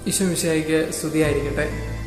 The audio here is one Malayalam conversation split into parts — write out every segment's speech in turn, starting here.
ഈശോ മിശിഹായിക്ക് സ്തുതിയായിരിക്കട്ടെ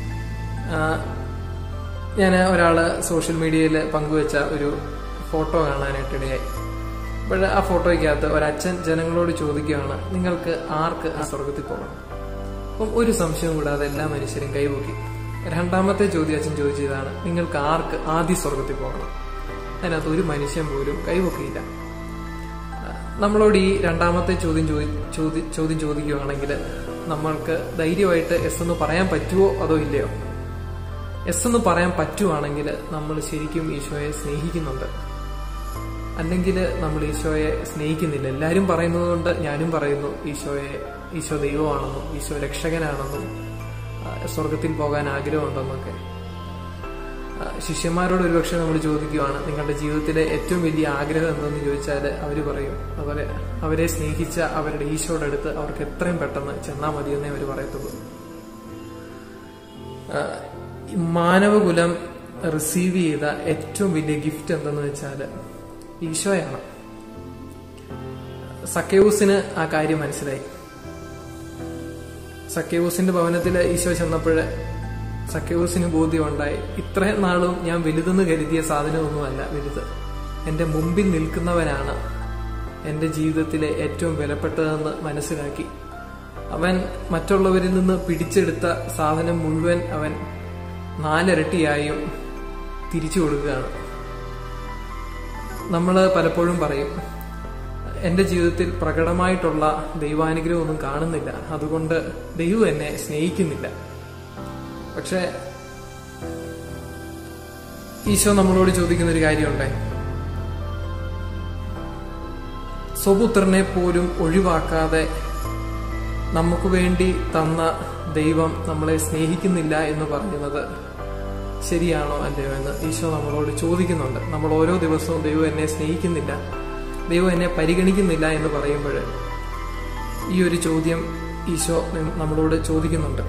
ഞാൻ ഒരാൾ സോഷ്യൽ മീഡിയയിൽ പങ്കുവെച്ച ഒരു ഫോട്ടോ കാണാനായിട്ടിടയായി അപ്പോൾ ആ ഫോട്ടോയ്ക്കകത്ത് ഒരച്ഛൻ ജനങ്ങളോട് ചോദിക്കുകയാണ് നിങ്ങൾക്ക് ആർക്ക് ആ സ്വർഗത്തിൽ പോകണം അപ്പം ഒരു സംശയവും കൂടാതെ എല്ലാ മനുഷ്യരും കൈപൊക്കി രണ്ടാമത്തെ ചോദ്യം അച്ഛൻ ചോദിച്ചതാണ് നിങ്ങൾക്ക് ആർക്ക് ആദ്യ സ്വർഗത്തിൽ പോകണം അതിനകത്ത് ഒരു മനുഷ്യൻ പോലും കൈപൊക്കിയില്ല നമ്മളോട് ഈ രണ്ടാമത്തെ ചോദ്യം ചോദി ചോദ്യം ചോദ്യം ചോദിക്കുകയാണെങ്കിൽ നമ്മൾക്ക് ധൈര്യമായിട്ട് എസ് എന്ന് പറയാൻ പറ്റുമോ അതോ ഇല്ലയോ എസ് എന്ന് പറയാൻ പറ്റുവാണെങ്കിൽ നമ്മൾ ശരിക്കും ഈശോയെ സ്നേഹിക്കുന്നുണ്ട് അല്ലെങ്കിൽ നമ്മൾ ഈശോയെ സ്നേഹിക്കുന്നില്ല എല്ലാവരും പറയുന്നത് കൊണ്ട് ഞാനും പറയുന്നു ഈശോയെ ഈശോ ദൈവമാണെന്നും ഈശോ രക്ഷകനാണെന്നും സ്വർഗത്തിൽ പോകാൻ ആഗ്രഹമുണ്ടെന്നൊക്കെ ശിഷ്യന്മാരോട് ഒരുപക്ഷെ നമ്മൾ ചോദിക്കുകയാണ് നിങ്ങളുടെ ജീവിതത്തിലെ ഏറ്റവും വലിയ ആഗ്രഹം എന്തെന്ന് ചോദിച്ചാൽ അവർ പറയും അതുപോലെ അവരെ സ്നേഹിച്ച അവരുടെ ഈശോയുടെ അടുത്ത് അവർക്ക് എത്രയും പെട്ടെന്ന് ചെന്നാൽ മതിയെന്നേ അവർ പറയത്തുള്ളൂ മാനവകുലം റിസീവ് ചെയ്ത ഏറ്റവും വലിയ ഗിഫ്റ്റ് എന്തെന്ന് വെച്ചാൽ ഈശോയാണ് സക്കേവൂസിന് ആ കാര്യം മനസ്സിലായി സക്കേവൂസിന്റെ ഭവനത്തിൽ ഈശോ ചെന്നപ്പോഴ് സക്കേവൂസിന് ബോധ്യമുണ്ടായി ഇത്രയും നാളും ഞാൻ വലുതെന്ന് കരുതിയ സാധനമൊന്നുമല്ല വലുത് എന്റെ മുമ്പിൽ നിൽക്കുന്നവനാണ് എന്റെ ജീവിതത്തിലെ ഏറ്റവും വിലപ്പെട്ടതെന്ന് മനസ്സിലാക്കി അവൻ മറ്റുള്ളവരിൽ നിന്ന് പിടിച്ചെടുത്ത സാധനം മുഴുവൻ അവൻ നാലിരട്ടിയായും തിരിച്ചു കൊടുക്കുകയാണ് നമ്മൾ പലപ്പോഴും പറയും എന്റെ ജീവിതത്തിൽ പ്രകടമായിട്ടുള്ള ദൈവാനുഗ്രഹം ഒന്നും കാണുന്നില്ല അതുകൊണ്ട് ദൈവം എന്നെ സ്നേഹിക്കുന്നില്ല പക്ഷെ ഈശോ നമ്മളോട് ചോദിക്കുന്ന ഒരു കാര്യമുണ്ടേ സ്വപുത്രനെ പോലും ഒഴിവാക്കാതെ നമുക്ക് വേണ്ടി തന്ന ദൈവം നമ്മളെ സ്നേഹിക്കുന്നില്ല എന്ന് പറയുന്നത് ശരിയാണോ അല്ലയോ എന്ന് ഈശോ നമ്മളോട് ചോദിക്കുന്നുണ്ട് നമ്മൾ ഓരോ ദിവസവും ദൈവം എന്നെ സ്നേഹിക്കുന്നില്ല ദൈവം എന്നെ പരിഗണിക്കുന്നില്ല എന്ന് പറയുമ്പോൾ ഈ ഒരു ചോദ്യം ഈശോ നമ്മളോട് ചോദിക്കുന്നുണ്ട്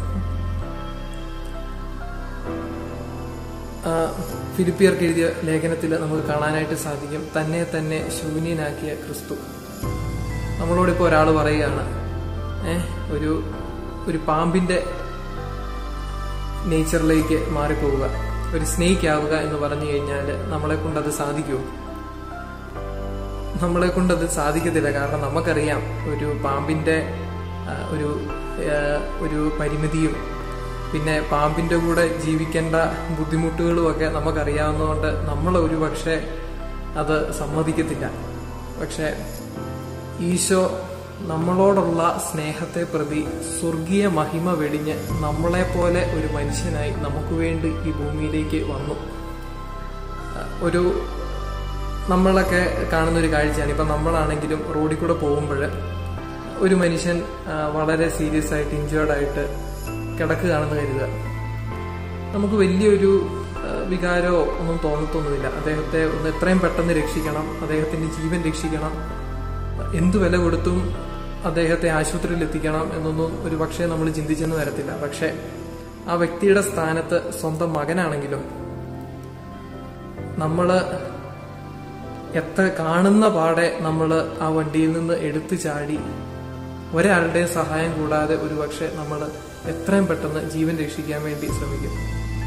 ഫിലിപ്പിയർക്ക് എഴുതിയ ലേഖനത്തിൽ നമുക്ക് കാണാനായിട്ട് സാധിക്കും തന്നെ തന്നെ ശൂന്യനാക്കിയ ക്രിസ്തു നമ്മളോടിപ്പോൾ ഒരാൾ പറയുകയാണ് ഏഹ് ഒരു ഒരു പാമ്പിന്റെ നേച്ചറിലേക്ക് മാറിപ്പോവുക ഒരു സ്നേക്ക് ആവുക എന്ന് പറഞ്ഞു കഴിഞ്ഞാൽ നമ്മളെ കൊണ്ട് അത് സാധിക്കുമോ നമ്മളെ കൊണ്ട് അത് സാധിക്കത്തില്ല കാരണം നമുക്കറിയാം ഒരു പാമ്പിന്റെ ഒരു ഒരു പരിമിതിയും പിന്നെ പാമ്പിന്റെ കൂടെ ജീവിക്കേണ്ട ബുദ്ധിമുട്ടുകളും ഒക്കെ നമുക്കറിയാവുന്നതുകൊണ്ട് നമ്മൾ ഒരു പക്ഷേ അത് സമ്മതിക്കത്തില്ല പക്ഷെ ഈശോ നമ്മളോടുള്ള സ്നേഹത്തെ പ്രതി സ്വർഗീയ മഹിമ വെടിഞ്ഞ് നമ്മളെ പോലെ ഒരു മനുഷ്യനായി നമുക്ക് വേണ്ടി ഈ ഭൂമിയിലേക്ക് വന്നു ഒരു നമ്മളൊക്കെ കാണുന്ന ഒരു കാഴ്ചയാണ് ഇപ്പം നമ്മളാണെങ്കിലും റോഡിൽ കൂടെ പോകുമ്പോൾ ഒരു മനുഷ്യൻ വളരെ സീരിയസ് ആയിട്ട് ഇഞ്ചേർഡ് ആയിട്ട് കിടക്കുകയാണെന്ന് കരുതുക നമുക്ക് വലിയൊരു വികാരമോ ഒന്നും തോന്നത്തൊന്നുമില്ല അദ്ദേഹത്തെ ഒന്ന് എത്രയും പെട്ടെന്ന് രക്ഷിക്കണം അദ്ദേഹത്തിന്റെ ജീവൻ രക്ഷിക്കണം എന്തു വില കൊടുത്തും അദ്ദേഹത്തെ ആശുപത്രിയിൽ എത്തിക്കണം എന്നൊന്നും ഒരു പക്ഷേ നമ്മൾ ചിന്തിച്ചെന്ന് വരത്തില്ല പക്ഷെ ആ വ്യക്തിയുടെ സ്ഥാനത്ത് സ്വന്തം മകനാണെങ്കിലും നമ്മള് എത്ര കാണുന്ന പാടെ നമ്മൾ ആ വണ്ടിയിൽ നിന്ന് എടുത്തു ചാടി ഒരാളുടെയും സഹായം കൂടാതെ ഒരു പക്ഷെ നമ്മൾ എത്രയും പെട്ടെന്ന് ജീവൻ രക്ഷിക്കാൻ വേണ്ടി ശ്രമിക്കും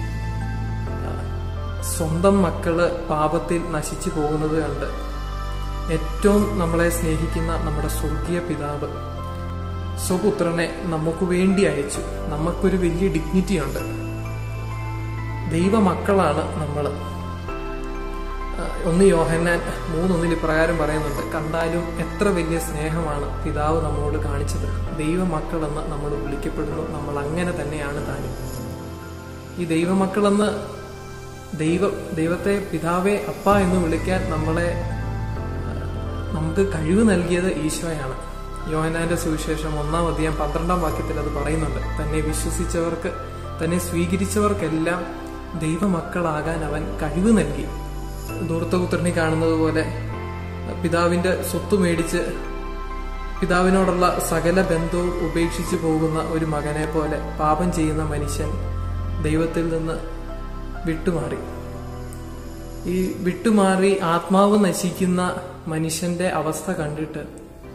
സ്വന്തം മക്കള് പാപത്തിൽ നശിച്ചു പോകുന്നത് കണ്ട് ഏറ്റവും നമ്മളെ സ്നേഹിക്കുന്ന നമ്മുടെ സ്വർഗീയ പിതാവ് സ്വപുത്രനെ നമുക്ക് വേണ്ടി അയച്ചു നമുക്കൊരു വലിയ ഡിഗ്നിറ്റി ഉണ്ട് ദൈവമക്കളാണ് നമ്മൾ ഒന്ന് യോഹന്നാൻ മൂന്നൊന്നിൽ ഇപ്രകാരം പറയുന്നുണ്ട് കണ്ടാലും എത്ര വലിയ സ്നേഹമാണ് പിതാവ് നമ്മളോട് കാണിച്ചത് ദൈവമക്കളെന്ന് നമ്മൾ വിളിക്കപ്പെടുന്നു നമ്മൾ അങ്ങനെ തന്നെയാണ് താനും ഈ ദൈവമക്കളെന്ന് ദൈവ ദൈവത്തെ പിതാവെ അപ്പ എന്ന് വിളിക്കാൻ നമ്മളെ നമുക്ക് കഴിവ് നൽകിയത് ഈശോയാണ് യോഹനാന്റെ സുവിശേഷം ഒന്നാം അധികം പന്ത്രണ്ടാം വാക്യത്തിൽ അത് പറയുന്നുണ്ട് തന്നെ വിശ്വസിച്ചവർക്ക് തന്നെ സ്വീകരിച്ചവർക്കെല്ലാം ദൈവമക്കളാകാൻ അവൻ കഴിവ് നൽകി ദൂർത്തപുത്രനെ കാണുന്നത് പോലെ പിതാവിന്റെ സ്വത്ത് മേടിച്ച് പിതാവിനോടുള്ള സകല ബന്ധവും ഉപേക്ഷിച്ചു പോകുന്ന ഒരു മകനെ പോലെ പാപം ചെയ്യുന്ന മനുഷ്യൻ ദൈവത്തിൽ നിന്ന് വിട്ടുമാറി ഈ വിട്ടുമാറി ആത്മാവ് നശിക്കുന്ന മനുഷ്യന്റെ അവസ്ഥ കണ്ടിട്ട്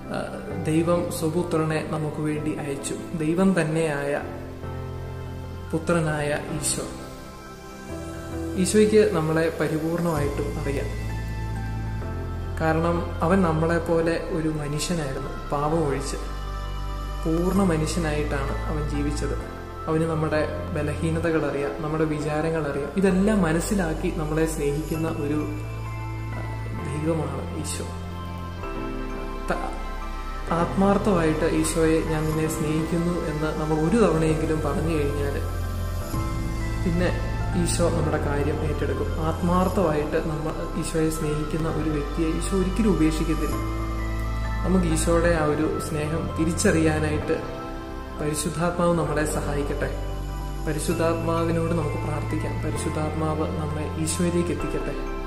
ആ, ദൈവം സ്വപുത്രനെ നമുക്ക് വേണ്ടി അയച്ചു ദൈവം തന്നെയായ പുത്രനായ ഈശോ ഈശോയ്ക്ക് നമ്മളെ പരിപൂർണമായിട്ടും അറിയാം കാരണം അവൻ നമ്മളെ പോലെ ഒരു മനുഷ്യനായിരുന്നു പാപം ഒഴിച്ച് പൂർണ്ണ മനുഷ്യനായിട്ടാണ് അവൻ ജീവിച്ചത് അവന് നമ്മുടെ ബലഹീനതകൾ അറിയാം നമ്മുടെ വിചാരങ്ങൾ അറിയാം ഇതെല്ലാം മനസ്സിലാക്കി നമ്മളെ സ്നേഹിക്കുന്ന ഒരു ആ, ദൈവമാണ് ഈശോ ത- ആത്മാർത്ഥമായിട്ട് ഈശോയെ ഞാൻ നിന്നെ സ്നേഹിക്കുന്നു എന്ന് നമ്മൾ ഒരു തവണയെങ്കിലും പറഞ്ഞു കഴിഞ്ഞാൽ പിന്നെ ഈശോ നമ്മുടെ കാര്യം ഏറ്റെടുക്കും ആത്മാർത്ഥമായിട്ട് നമ്മൾ ഈശോയെ സ്നേഹിക്കുന്ന ഒരു വ്യക്തിയെ ഈശോ ഒരിക്കലും ഉപേക്ഷിക്കത്തില്ല നമുക്ക് ഈശോയുടെ ആ ഒരു സ്നേഹം തിരിച്ചറിയാനായിട്ട് പരിശുദ്ധാത്മാവ് നമ്മളെ സഹായിക്കട്ടെ പരിശുദ്ധാത്മാവിനോട് നമുക്ക് പ്രാർത്ഥിക്കാം പരിശുദ്ധാത്മാവ് നമ്മളെ ഈശോയിലേക്ക് എത്തിക്കട്ടെ